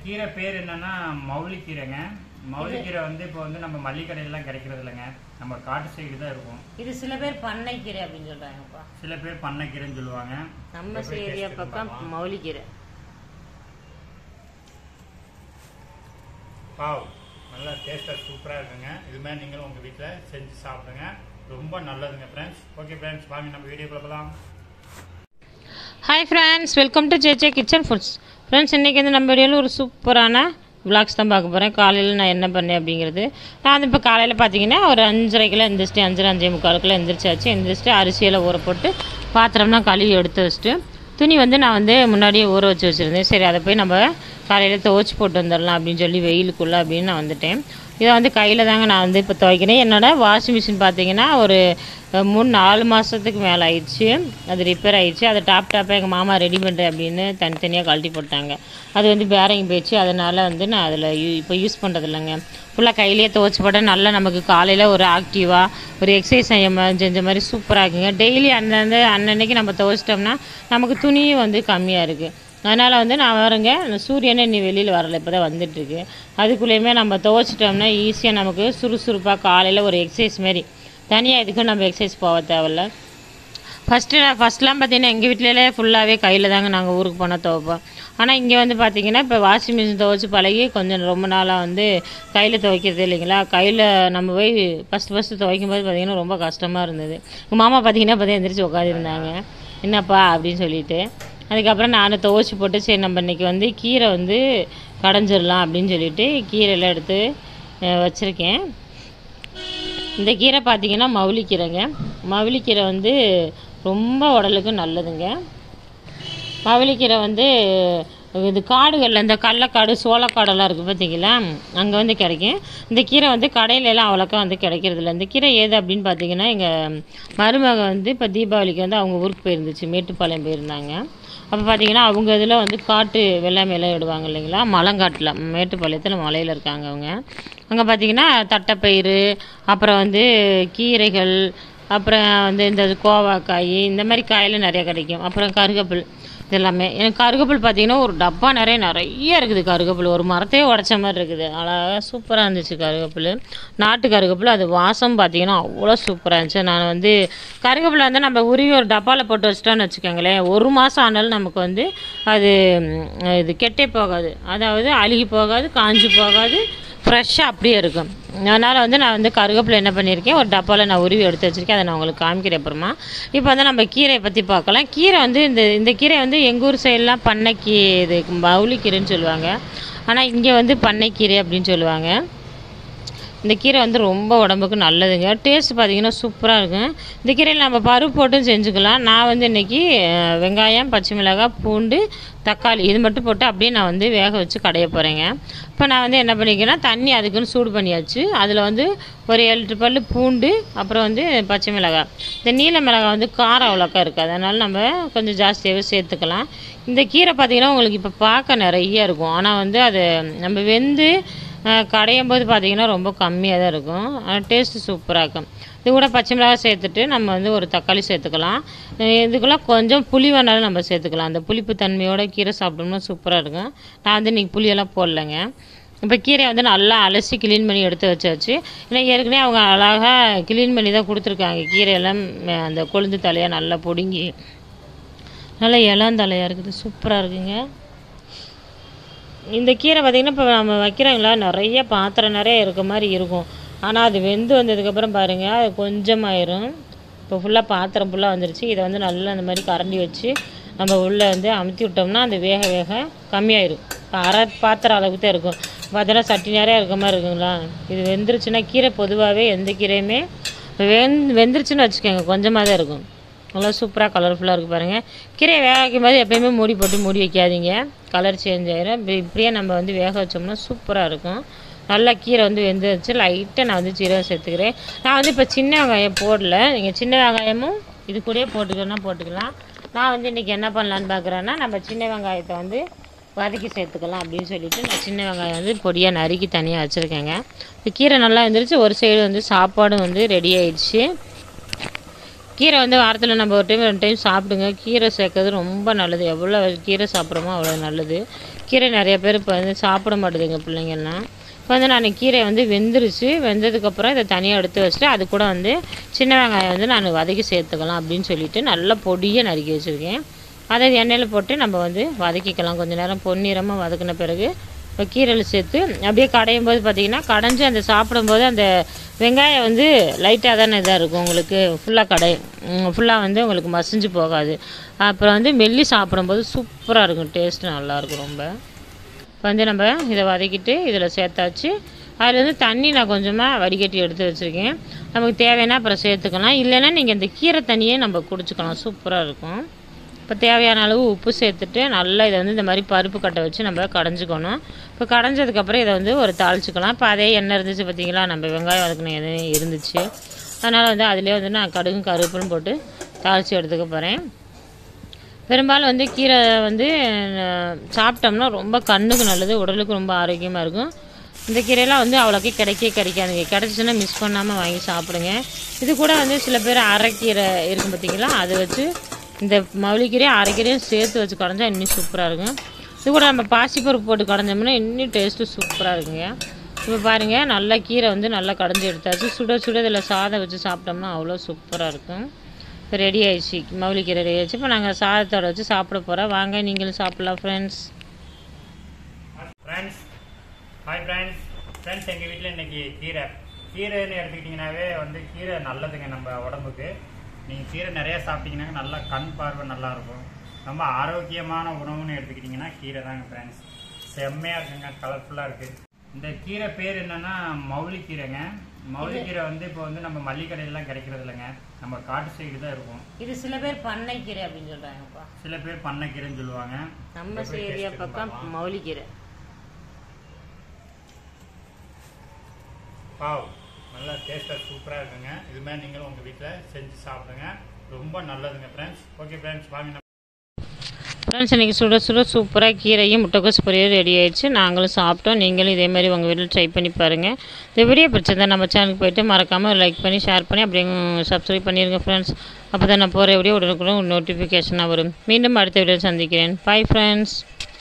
கீரை பேர் என்னன்னா மௌலி கீரைங்க மௌலி கீரை வந்து இப்போ வந்து நம்ம மல்லிக்கடையெல்லாம் கிடைக்கிறது இல்லைங்க நம்ம காட்டு சைடு தான் இருக்கும் இது சில பேர் பண்ணைக்கீரை அப்படின்னு சொல்றாங்கப்பா சில பேர் பண்ணைக்கீரைன்னு சொல்லுவாங்க நம்ம எப்படி ஏரியா taste பக்கம் பார்க்கலாம். மௌலிக்கீரை வாவ் நல்லா டேஸ்ட்டாக சூப்பராக இருக்குங்க இது மாதிரி நீங்களும் உங்கள் வீட்டில் செஞ்சு சாப்பிடுங்க ரொம்ப நல்லதுங்க ஃப்ரெண்ட்ஸ் ஓகே ஃப்ரெண்ட்ஸ் வாங்க நம்ம வீடியோக்குள்ள போகலாம் hi friends welcome to JJ kitchen foods friends இன்றைக்கி வந்து நம்ம வீடியோவில் ஒரு சூப்பரான விளாக்ஸ் தான் பார்க்க போகிறேன் காலையில் நான் என்ன பண்ணேன் அப்படிங்கிறது நான் வந்து இப்போ காலையில் பார்த்தீங்கன்னா ஒரு அஞ்சரைக்கெல்லாம் எந்திரிச்சிட்டு அஞ்சரை அஞ்சே முக்காலுக்குள்ள எந்திரிச்சாச்சு எந்திரிச்சிட்டு அரிசியெல்லாம் ஊற போட்டு பாத்திரம்லாம் கழுவி எடுத்து வச்சுட்டு துணி வந்து நான் வந்து முன்னாடியே ஊற வச்சு வச்சுருந்தேன் சரி அதை போய் நம்ம காலையில் துவைச்சி போட்டு வந்துடலாம் அப்படின்னு சொல்லி வெயிலுக்குள்ளே அப்படின்னு நான் வந்துட்டேன் இதை வந்து கையில் தாங்க நான் வந்து இப்போ துவைக்கிறேன் என்னோட வாஷிங் மிஷின் பார்த்தீங்கன்னா ஒரு அஹ், மூணு நாலு மாதத்துக்கு மேலே ஆயிடுச்சு அது ரிப்பேர் ஆயிடுச்சு அதை டாப் டாப்பாக எங்கள் மாமா ரெடி பண்ணுறேன் அப்படின்னு தனித்தனியாக கழட்டி போட்டாங்க அது வந்து பேரிங் போயிடுச்சு அதனால் வந்து நான் அதில் யூ இப்போ யூஸ் பண்ணுறது இல்லைங்க ஃபுல்லாக கையிலேயே துவைச்சி போட்டால் நல்லா நமக்கு காலையில் ஒரு ஆக்டிவாக ஒரு எக்ஸசைஸ் செய்ய மாதிரி செஞ்ச மாதிரி சூப்பராக இருக்குங்க டெய்லி அந்தந்த அன்னன்னைக்கு நம்ம துவைச்சிட்டோம்னா நமக்கு துணியும் வந்து கம்மியாக இருக்குது அதனால் வந்து நான் வரேங்க இந்த சூரியனே இன்னி வெளியில் வரல இப்போ தான் வந்துட்டுருக்கு அதுக்குள்ளேயுமே நம்ம துவைச்சிட்டோம்னா ஈஸியாக நமக்கு சுறுசுறுப்பாக காலையில் ஒரு எக்ஸசைஸ் மாரி தனியாக எதுக்கும் நம்ம எக்ஸசைஸ் போக தேவையில்ல ஃபஸ்ட்டு நான் ஃபஸ்ட்லாம் பார்த்தீங்கன்னா எங்கள் வீட்டிலே ஃபுல்லாகவே கையில் தாங்க நாங்கள் ஊருக்கு போனால் துவைப்போம் ஆனால் இங்கே வந்து பார்த்தீங்கன்னா இப்போ வாஷிங் மிஷின் துவைச்சி பழகி கொஞ்சம் ரொம்ப நாளாக வந்து கையில் துவைக்கிறது இல்லைங்களா கையில் நம்ம போய் ஃபஸ்ட்டு ஃபஸ்ட்டு துவைக்கும் போது பார்த்தீங்கன்னா ரொம்ப கஷ்டமாக இருந்தது எங்கள் மாமா பார்த்தீங்கன்னா பார்த்தீங்கன்னா எந்திரிச்சு உட்காந்துருந்தாங்க என்னப்பா அப்படின்னு சொல்லிட்டு அதுக்கப்புறம் நான் துவைச்சி போட்டு சரி நம்ம இன்னைக்கு வந்து கீரை வந்து கடைஞ்சிடலாம் அப்படின்னு சொல்லிட்டு கீரையெல்லாம் எடுத்து அஹ், வச்சுருக்கேன் இந்த கீரை பார்த்தீங்கன்னா மவுளிக்கீரைங்க மவுளிக்கீரை வந்து ரொம்ப உடலுக்கு நல்லதுங்க மவுளிக்கீரை வந்து இது காடுகளில் இந்த கடலக்காடு சோளக்காடெல்லாம் இருக்குது பார்த்தீங்களா அங்கே வந்து கிடைக்கும் இந்த கீரை வந்து கடையில எல்லாம் அவ்வளோக்கா வந்து கிடைக்கிறது இல்லை இந்த கீரை ஏது அப்படின்னு பார்த்தீங்கன்னா எங்கள் மருமக வந்து இப்போ தீபாவளிக்கு வந்து அவங்க ஊருக்கு போயிருந்துச்சு மேட்டுப்பாளையம் போயிருந்தாங்க அப்போ பார்த்தீங்கன்னா அவங்க இதில் வந்து காட்டு வெள்ளாமையெல்லாம் இடுவாங்க இல்லைங்களா மலங்காட்டில் மேட்டுப்பாளையத்தில் மலையில் இருக்காங்க அவங்க அங்கே பார்த்தீங்கன்னா தட்டைப்பயிறு அப்புறம் வந்து கீரைகள் அப்புறம் வந்து இந்த கோவாக்காய் இந்த மாதிரி காயெல்லாம் நிறைய கிடைக்கும் அப்புறம் கருகப்பில் இது எல்லாமே எனக்கு கருகப்பில் பார்த்தீங்கன்னா ஒரு டப்பா நிறைய நிறைய இருக்குது கருகப்பில் ஒரு மரத்தையே உடச்ச மாதிரி இருக்குது அழகாக சூப்பராக இருந்துச்சு கருகப்பில் நாட்டு கருகப்பில் அது வாசம் பார்த்தீங்கன்னா அவ்வளோ சூப்பராக இருந்துச்சு நான் வந்து கருகப்பில் வந்து நம்ம உருவி ஒரு டப்பாவில் போட்டு வச்சிட்டோம்னு வச்சுக்கோங்களேன் ஒரு மாதம் ஆனாலும் நமக்கு வந்து அது ம், இது கெட்டே போகாது அதாவது அழுகி போகாது காஞ்சு போகாது ஃப்ரெஷ்ஷாக அப்படியே இருக்கும் அதனால் வந்து நான் வந்து கருவேப்பிலை என்ன பண்ணியிருக்கேன் ஒரு டப்பாவில் நான் உருவி எடுத்து வச்சுருக்கேன் அதை நான் உங்களுக்கு காமிக்கிறேன் அப்புறமா இப்போ வந்து நம்ம கீரையை பற்றி பார்க்கலாம் கீரை வந்து இந்த இந்த கீரை வந்து எங்கள் ஊர் சைடெலாம் பண்ணைக்கீ இது பவுளிக்கீரைன்னு சொல்லுவாங்க ஆனால் இங்கே வந்து பண்ணைக்கீரை அப்படின்னு சொல்லுவாங்க இந்த கீரை வந்து ரொம்ப உடம்புக்கு நல்லதுங்க டேஸ்ட் பார்த்தீங்கன்னா சூப்பராக இருக்கும் இந்த கீரையில் நம்ம பருப்பு போட்டும் செஞ்சுக்கலாம் நான் வந்து இன்றைக்கி வெங்காயம் பச்சை மிளகாய் பூண்டு தக்காளி இது மட்டும் போட்டு அப்படியே நான் வந்து வேக வச்சு கடைய போகிறேங்க இப்போ நான் வந்து என்ன பண்ணிக்கிறேன்னா தண்ணி அதுக்குன்னு சூடு பண்ணியாச்சு அதில் வந்து ஒரு ஏழு எட்டு பல்லு பூண்டு அப்புறம் வந்து பச்சை மிளகாய் இந்த நீல மிளகாய் வந்து காரம் அவ்வளோக்கா இருக்குது அதனால் நம்ம கொஞ்சம் ஜாஸ்தியாகவே சேர்த்துக்கலாம் இந்த கீரை பார்த்திங்கன்னா உங்களுக்கு இப்போ பார்க்க நிறைய இருக்கும் ஆனால் வந்து அது நம்ம வெந்து அஹ் கடையும் போது பார்த்தீங்கன்னா ரொம்ப கம்மியாக தான் இருக்கும் ஆனால் டேஸ்ட்டு சூப்பராக இருக்கும் இது கூட பச்சை மிளகாய் சேர்த்துட்டு நம்ம வந்து ஒரு தக்காளி சேர்த்துக்கலாம் அஹ் இதுக்கெல்லாம் கொஞ்சம் புளி வேணாலும் நம்ம சேர்த்துக்கலாம் அந்த புளிப்பு தன்மையோட கீரை சாப்பிட்டோம்னா சூப்பராக இருக்கும் நான் வந்து இன்றைக்கி புளியெல்லாம் போடலைங்க இப்போ கீரையை வந்து நல்லா அலசி க்ளீன் பண்ணி எடுத்து வச்சாச்சு ஏன்னா ஏற்கனவே அவங்க அழகாக க்ளீன் பண்ணி தான் கொடுத்துருக்காங்க கீரையெல்லாம் ம- அந்த கொழுந்து தலையாக நல்லா பொடுங்கி நல்லா இளந்தலையாக இருக்குது சூப்பராக இருக்குங்க இந்த கீரை பார்த்திங்கன்னா இப்போ நம்ம வைக்கிறோங்களா நிறைய பாத்திரம் நிறைய இருக்க மாதிரி இருக்கும் ஆனால் அது வெந்து வந்ததுக்கப்புறம் பாருங்கள் அது கொஞ்சமாயிரும் இப்போ ஃபுல்லாக பாத்திரம் ஃபுல்லாக வந்துருச்சு இதை வந்து நல்லா அந்த மாதிரி கரண்டி வச்சு நம்ம உள்ளே வந்து அமுத்தி விட்டோம்னா அது வேக வேக கம்மியாயிரும் இப்போ அரை பாத்திரம் அளவுக்கு தான் இருக்கும் பார்த்தீங்கன்னா சட்டி நிறையா இருக்க மாதிரி இருக்குங்களா இது வெந்துருச்சுன்னா கீரை பொதுவாகவே எந்த கீரையுமே வெந் வெந்துருச்சுன்னு வச்சுக்கோங்க கொஞ்சமாக தான் இருக்கும் நல்லா சூப்பராக கலர்ஃபுல்லாக இருக்குது பாருங்கள் கீரையை வேக வைக்கும் போது எப்பயுமே மூடி போட்டு மூடி வைக்காதீங்க கலர் சேஞ்ச் ஆயிரும் இப்படி இப்படியே நம்ம வந்து வேக வச்சோம்னா சூப்பராக இருக்கும் நல்லா கீரை வந்து வெந்து வச்சு லைட்டாக நான் வந்து சீரகம் சேர்த்துக்கிறேன் நான் வந்து இப்போ சின்ன வெங்காயம் போடல நீங்கள் சின்ன வெங்காயமும் இது கூடயே போட்டுக்கணும்னா போட்டுக்கலாம் நான் வந்து இன்றைக்கி என்ன பண்ணலான்னு பார்க்குறேன்னா நம்ம சின்ன வெங்காயத்தை வந்து வதக்கி சேர்த்துக்கலாம் அப்படின்னு சொல்லிட்டு நான் சின்ன வெங்காயம் வந்து பொடியாக நறுக்கி தனியாக வச்சுருக்கேங்க இப்போ கீரை நல்லா வந்துருச்சு ஒரு சைடு வந்து சாப்பாடும் வந்து ரெடி ஆயிடுச்சு கீரை வந்து வாரத்தில் நம்ம ஒரு டைம் ரெண்டு டைம் சாப்பிடுங்க கீரை சேர்க்கறது ரொம்ப நல்லது எவ்வளோ கீரை சாப்பிட்றோமோ அவ்வளோ நல்லது கீரை நிறைய பேர் இப்போ வந்து சாப்பிட மாட்டேதுங்க பிள்ளைங்கள்லாம் இப்போ வந்து நான் கீரை வந்து வெந்துருச்சு வெந்ததுக்கப்புறம் இதை தனியாக எடுத்து வச்சுட்டு அது கூட வந்து சின்ன வெங்காயம் வந்து நான் வதக்கி சேர்த்துக்கலாம் அப்படின்னு சொல்லிட்டு நல்லா பொடியாக நறுக்கி வச்சுருக்கேன் அதை எண்ணெயில் போட்டு நம்ம வந்து வதக்கிக்கலாம் கொஞ்சம் நேரம் பொன்னிறமாக வதக்கின பிறகு இப்போ கீரையில் சேர்த்து அப்படியே கடையும் போது பார்த்தீங்கன்னா கடைஞ்சி அந்த சாப்பிடும்போது அந்த வெங்காயம் வந்து லைட்டாக தானே இதாக இருக்கும் உங்களுக்கு ஃபுல்லாக கடை ஃபுல்லாக வந்து உங்களுக்கு மசிஞ்சு போகாது அப்புறம் வந்து மெல்லி சாப்பிடும்போது சூப்பராக இருக்கும் டேஸ்ட்டு நல்லாயிருக்கும் ரொம்ப இப்போ வந்து நம்ம இதை வதக்கிட்டு இதில் சேர்த்தாச்சு அதில் வந்து தண்ணி நான் கொஞ்சமாக வடிகட்டி எடுத்து வச்சுருக்கேன் நமக்கு தேவைன்னா அப்புறம் சேர்த்துக்கலாம் இல்லைன்னா நீங்கள் இந்த கீரை தண்ணியே நம்ம குடிச்சுக்கலாம் சூப்பராக இருக்கும் இப்போ தேவையான அளவு உப்பு சேர்த்துட்டு நல்லா இதை வந்து இந்த மாதிரி பருப்பு கட்டை வச்சு நம்ம கடைஞ்சிக்கணும் இப்போ கடைஞ்சதுக்கப்புறம் இதை வந்து ஒரு தாளிச்சுக்கலாம் இப்போ அதே எண்ணெய் இருந்துச்சு பார்த்தீங்களா நம்ம வெங்காயம் வதக்கணும் எதுவும் இருந்துச்சு அதனால் வந்து அதிலே வந்து நான் கடுகும் கருவேப்பிலும் போட்டு தாளித்து எடுத்துக்க போகிறேன் பெரும்பாலும் வந்து கீரை வந்து அஹ், சாப்பிட்டோம்னா ரொம்ப கண்ணுக்கு நல்லது உடலுக்கு ரொம்ப ஆரோக்கியமாக இருக்கும் இந்த கீரையெல்லாம் வந்து அவ்வளோக்கே கிடைக்கவே கிடைக்காதுங்க கிடச்சிச்சின்னா மிஸ் பண்ணாமல் வாங்கி சாப்பிடுங்க இது கூட வந்து சில பேர் அரைக்கீரை இருக்கும் பார்த்தீங்களா அதை வச்சு இந்த மவுளிக்கீரையும் அரைக்கீரையும் சேர்த்து வச்சு கடைஞ்சா இன்னும் சூப்பராக இருக்கும் இது கூட நம்ம பாசிப்பருப்பு போட்டு கடைஞ்சோம்னா இன்னும் டேஸ்ட்டு சூப்பராக இருக்குங்க இப்போ பாருங்கள் நல்லா கீரை வந்து நல்லா கடைஞ்சி எடுத்தாச்சு சுட சுட இதில் சாதம் வச்சு சாப்பிட்டோம்னா அவ்வளோ சூப்பராக இருக்கும் இப்போ ரெடி ஆயிடுச்சு மவுளிக்கீரை ரெடி ஆயிடுச்சு இப்போ நாங்கள் சாதத்தோட வச்சு சாப்பிட போகிறோம் வாங்க நீங்களும் சாப்பிட்லாம் friends friends hi friends friends எங்கள் வீட்டில் இன்னைக்கு கீரை கீரைன்னு எடுத்துக்கிட்டிங்கனாவே வந்து கீரை நல்லதுங்க நம்ம உடம்புக்கு நீங்கள் கீரை நிறையா சாப்பிட்டீங்கன்னா நல்லா கண் பார்வை நல்லா இருக்கும் ரொம்ப ஆரோக்கியமான உணவுன்னு எடுத்துக்கிட்டிங்கன்னா கீரை தாங்க ஃப்ரெண்ட்ஸ் செம்மையாக இருக்குங்க கலர்ஃபுல்லாக இருக்குது இந்த கீரை பேர் என்னன்னா மௌலிக்கீரைங்க மௌலிக்கீரை வந்து இப்போ வந்து நம்ம மல்லிகடையெல்லாம் கிடைக்கிறது இல்லைங்க நம்ம காட்டு சைடு தான் இருக்கும் இது சில பேர் பண்ணைக்கீரை அப்படின்னு சொல்கிறாங்கப்பா சில பேர் பண்ணைக்கீரைன்னு சொல்லுவாங்க நம்ம எப்படி ஏரியா taste பக்கம் இருக்குன்னு மௌலிக்கீரை பாவ் நல்லா டேஸ்ட்டாக சூப்பராக இருக்குங்க இது மாதிரி நீங்களும் உங்கள் வீட்டில் செஞ்சு சாப்பிடுங்க ரொம்ப நல்லதுங்க ஃப்ரெண்ட்ஸ் ஓகே ஃப்ரெண்ட்ஸ் வாங்க நம்ம ஃப்ரெண்ட்ஸ் இன்றைக்கி சுட சுட சூப்பராக கீரையும் முட்டைக்கோஸ் பொரியல் ரெடி ஆயிடுச்சு நாங்களும் சாப்பிட்டோம் நீங்களும் இதே மாதிரி உங்கள் வீட்டில் ட்ரை பண்ணி பாருங்கள் இந்த வீடியோ பிடிச்சிருந்தா நம்ம சேனலுக்கு போயிட்டு மறக்காமல் லைக் பண்ணி ஷேர் பண்ணி அப்படியே சப்ஸ்கிரைப் பண்ணிடுங்க ஃப்ரெண்ட்ஸ் அப்போ தான் நான் போகிற வீடியோ உடனுக்குடன் நோட்டிஃபிகேஷனாக வரும் மீண்டும் அடுத்த வீடியோ சந்திக்கிறேன் பை ஃப்ரெண்ட்ஸ்